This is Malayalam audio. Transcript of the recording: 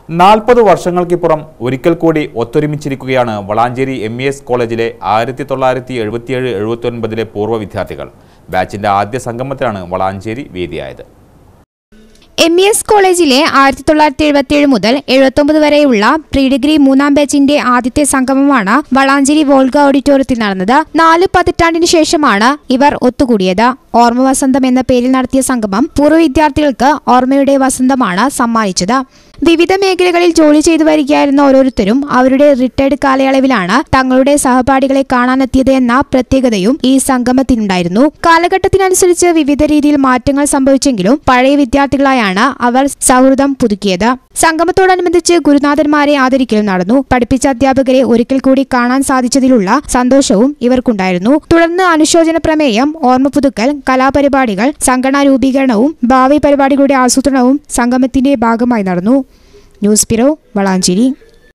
നാൽപ്പത് വർഷങ്ങൾക്കിപ്പുറം ഒരിക്കൽ കൂടി ഒത്തൊരുമിച്ചിരിക്കുകയാണ് വളാഞ്ചേരി എം ഇ എസ് കോളേജിലെ ആയിരത്തി തൊള്ളായിരത്തി എഴുപത്തിയേഴ് എഴുപത്തി ഒൻപതിലെ പൂർവ്വ വിദ്യാർത്ഥികൾ ബാച്ചിന്റെ ആദ്യ സംഗമത്തിലാണ് വളാഞ്ചേരി വേദിയായത് എം ഇ എസ് കോളേജിലെ ആയിരത്തി തൊള്ളായിരത്തി എഴുപത്തിയേഴ് മുതൽ എഴുപത്തൊമ്പത് വരെയുള്ള പ്രീ ഡിഗ്രി മൂന്നാം ബാച്ചിന്റെ ആദ്യത്തെ സംഗമമാണ് വളാഞ്ചേരി വോൾഗ ഓഡിറ്റോറിയത്തിൽ നടന്നത് നാല് പതിറ്റാണ്ടിന് ശേഷമാണ് ഇവർ ഒത്തുകൂടിയത് ഓർമ്മ വസന്തം എന്ന പേരിൽ നടത്തിയ സംഗമം പൂർവ്വ വിദ്യാർത്ഥികൾക്ക് ഓർമ്മയുടെ വസന്തമാണ് സമ്മാനിച്ചത് വിവിധ മേഖലകളിൽ ജോലി ചെയ്തു വരികയായിരുന്ന ഓരോരുത്തരും അവരുടെ റിട്ടയർഡ് കാലയളവിലാണ് തങ്ങളുടെ സഹപാഠികളെ കാണാനെത്തിയത് എന്ന പ്രത്യേകതയും ഈ സംഗമത്തിനുണ്ടായിരുന്നു കാലഘട്ടത്തിനനുസരിച്ച് വിവിധ രീതിയിൽ മാറ്റങ്ങൾ സംഭവിച്ചെങ്കിലും പഴയ വിദ്യാർത്ഥികളായാണ് അവർ സൗഹൃദം പുതുക്കിയത് സംഗമത്തോടനുബന്ധിച്ച് ഗുരുനാഥന്മാരെ ആദരിക്കലും നടന്നു പഠിപ്പിച്ച അധ്യാപകരെ ഒരിക്കൽ കൂടി കാണാൻ സാധിച്ചതിലുള്ള സന്തോഷവും ഇവർക്കുണ്ടായിരുന്നു തുടർന്ന് അനുശോചന പ്രമേയം ഓർമ്മ പുതുക്കൽ കലാപരിപാടികൾ സംഘടനാ രൂപീകരണവും ഭാവി പരിപാടികളുടെ ആസൂത്രണവും സംഗമത്തിന്റെ ഭാഗമായി നടന്നു ന്യൂസ് ബ്യൂറോ വളാഞ്ചേരി